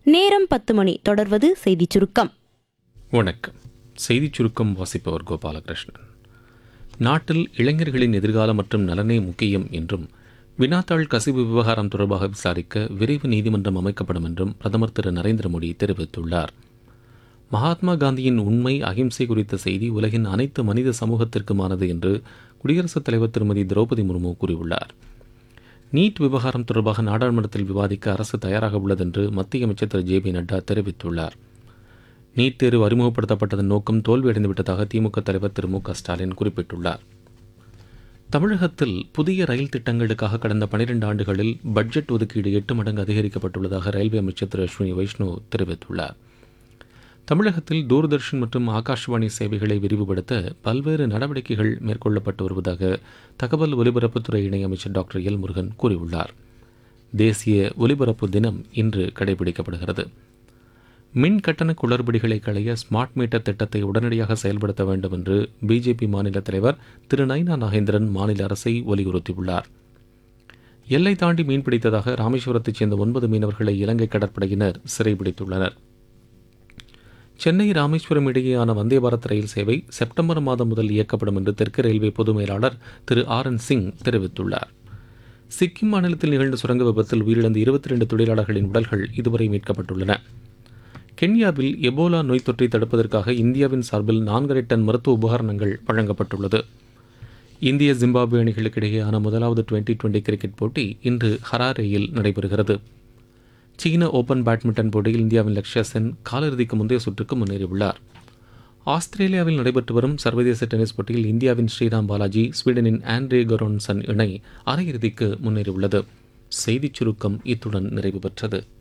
நேரம் பத்து மணி தொடர்வது செய்திச் சுருக்கம் வணக்கம் செய்திச் சுருக்கம் வாசிப்பவர் கோபாலகிருஷ்ணன் நாட்டில் இளைஞர்களின் எதிர்காலம் மற்றும் நலனே முக்கியம் என்றும் வினாத்தாள் கசிவு விவகாரம் தொடர்பாக விசாரிக்க விரைவு நீதிமன்றம் அமைக்கப்படும் என்றும் பிரதமர் திரு நரேந்திர மோடி தெரிவித்துள்ளார் மகாத்மா காந்தியின் உண்மை அகிம்சை குறித்த செய்தி உலகின் அனைத்து மனித சமூகத்திற்குமானது என்று குடியரசுத் தலைவர் திருமதி திரௌபதி முர்மு கூறியுள்ளார் நீட் விவகாரம் தொடர்பாக நாடாளுமன்றத்தில் விவாதிக்க அரசு தயாராக உள்ளது என்று மத்திய அமைச்சர் திரு ஜே பி நட்டா தெரிவித்துள்ளார் நீட் தேர்வு அறிமுகப்படுத்தப்பட்டதன் நோக்கம் தோல்வியடைந்துவிட்டதாக திமுக தலைவர் திரு மு க ஸ்டாலின் குறிப்பிட்டுள்ளார் தமிழகத்தில் புதிய ரயில் திட்டங்களுக்காக கடந்த பனிரெண்டு ஆண்டுகளில் பட்ஜெட் ஒதுக்கீடு எட்டு மடங்கு அதிகரிக்கப்பட்டுள்ளதாக ரயில்வே அமைச்சர் திரு அஸ்வினி வைஷ்ணு தெரிவித்துள்ளார் தமிழகத்தில் தூர்தர்ஷன் மற்றும் ஆகாஷ்வாணி சேவைகளை விரிவுபடுத்த பல்வேறு நடவடிக்கைகள் மேற்கொள்ளப்பட்டு வருவதாக தகவல் ஒலிபரப்புத்துறை இணையமைச்சர் டாக்டர் எல் முருகன் கூறியுள்ளார் தேசிய ஒலிபரப்பு தினம் இன்று கடைபிடிக்கப்படுகிறது மின் கட்டண குளறுபடிகளை களைய ஸ்மார்ட் மீட்டர் திட்டத்தை உடனடியாக செயல்படுத்த வேண்டும் என்று பிஜேபி மாநில தலைவர் திரு நைனா நாகேந்திரன் மாநில அரசை வலியுறுத்தியுள்ளார் எல்லை தாண்டி மீன்பிடித்ததாக ராமேஸ்வரத்தைச் சேர்ந்த ஒன்பது மீனவர்களை இலங்கை கடற்படையினர் சிறைபிடித்துள்ளனர் சென்னை ராமேஸ்வரம் இடையேயான வந்தே பாரத் ரயில் சேவை செப்டம்பர் மாதம் முதல் இயக்கப்படும் என்று தெற்கு ரயில்வே பொது மேலாளர் திரு ஆர் என் சிங் தெரிவித்துள்ளார் சிக்கிம் மாநிலத்தில் நிகழ்ந்த சுரங்க விபத்தில் உயிரிழந்த இருபத்தி ரெண்டு தொழிலாளர்களின் உடல்கள் இதுவரை மீட்கப்பட்டுள்ளன கென்யாவில் எபோலா நோய் தொற்றை தடுப்பதற்காக இந்தியாவின் சார்பில் நான்கரை டன் மருத்துவ உபகரணங்கள் வழங்கப்பட்டுள்ளது இந்திய ஜிம்பாப்வே அணிகளுக்கு இடையேயான முதலாவது டுவெண்டி டுவெண்டி கிரிக்கெட் போட்டி இன்று ஹராரேயில் நடைபெறுகிறது சீன ஓபன் பேட்மிண்டன் போட்டியில் இந்தியாவின் லக்ஷ்யா சென் காலிறுதிக்கு முந்தைய சுற்றுக்கு முன்னேறியுள்ளார் ஆஸ்திரேலியாவில் நடைபெற்று வரும் சர்வதேச டென்னிஸ் போட்டியில் இந்தியாவின் ஸ்ரீராம் பாலாஜி ஸ்வீடனின் ஆண்ட்ரே கரோன்சன் இணை அரையிறுதிக்கு முன்னேறியுள்ளது செய்திச் சுருக்கம் இத்துடன் நிறைவு பெற்றது